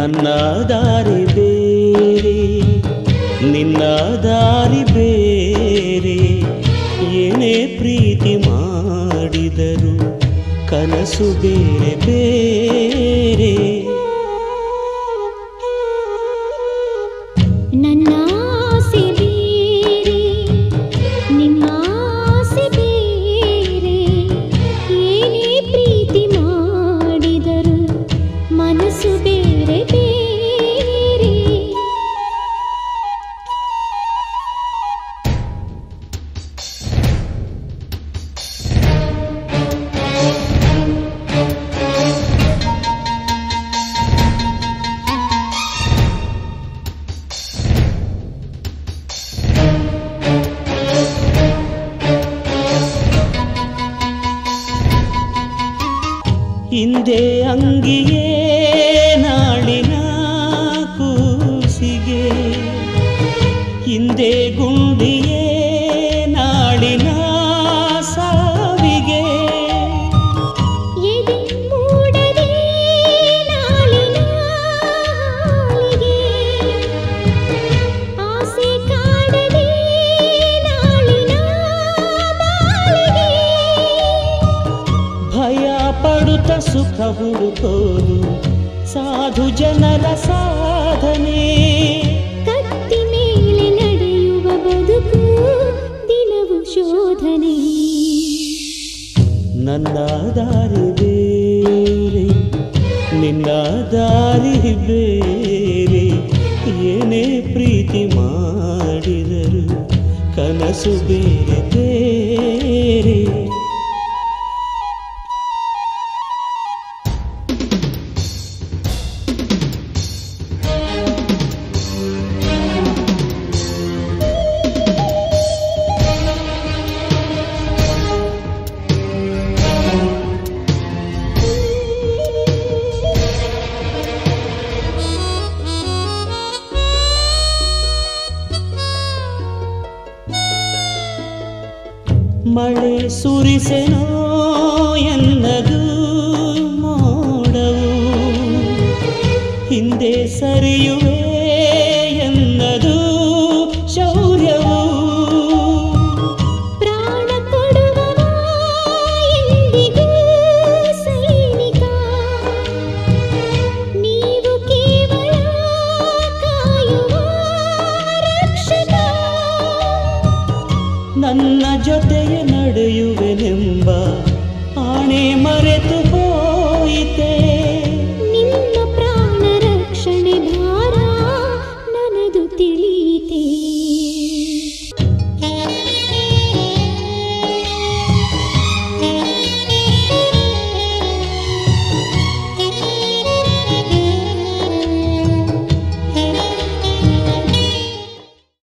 ನನ್ನ ದಾರಿ ಬೇರೆ ನಿನ್ನ ದಾರಿ ಬೇರೆ ಏನೇ ಪ್ರೀತಿ ಮಾಡಿದರು ಕನಸು ಬೇರೆ ಬೇರೆ ನನ್ನ ಆಸೆ ಬೇರೆ ನಿಮ್ಮ ಆಸೆ ಬೇರೆ ಏನೇ ಪ್ರೀತಿ ಮಾಡಿದರು ಮನಸ್ಸು ಬೇರೆ ಬೇರೆ ಹಿಂದೆ ಅಂಗಿಯೇ ನಾಳಿನ ಕೂಸಿಗೆ ಹಿಂದೆ ಗುಂಡಿಯೇ ನಾಳಿನ ಸಾವಿಗೆ ಎದೆ ಮೂಡದೆ ನಾಳಿನ ಹಾಲಿಗೆ ಆಸೆ ಕಾಡದೆ ನಾಳಿನ ಬಾಳಿಗೆ ಭಯ ಪಡುತ್ತ ಸುಖ ಹುಡುಕೋದು ಸಾಧು ಜನರ ಸಾಧನೆ ಕತ್ತಿ ಮೇಲೆ ನಡೆಯುವ ಬದುಕು ದಿನವು ಶೋಧನೆ ನನ್ನ ದಾರಿ ಬೇರೆ ನಿನ್ನ ದಾರಿ ಬೇರೆ ಏನೇ ಪ್ರೀತಿ ಮಾಡಿದರು ಕನಸು ಬೇರೆ ಬೇರೆ ಮಳೆ ಸುರಿಸೆನೋ ಎನ್ನದು ಮೋಡವು ಹಿಂದೆ ಸರಿಯುವೆ ಎನ್ನದು ಶೌರ್ಯವು ಪ್ರಾಣ ಕೊಡುವವ ಎಂದಿಗೂ ಸೈನಿಕ ನೀವು ಕೇವಲ ಕಾಯುವ ರಕ್ಷಕ ನನ್ನ ಜೊತೆಗೆ ನಡೆಯುವೆನೆಂಬ ಆಣೆ ಮರೆತು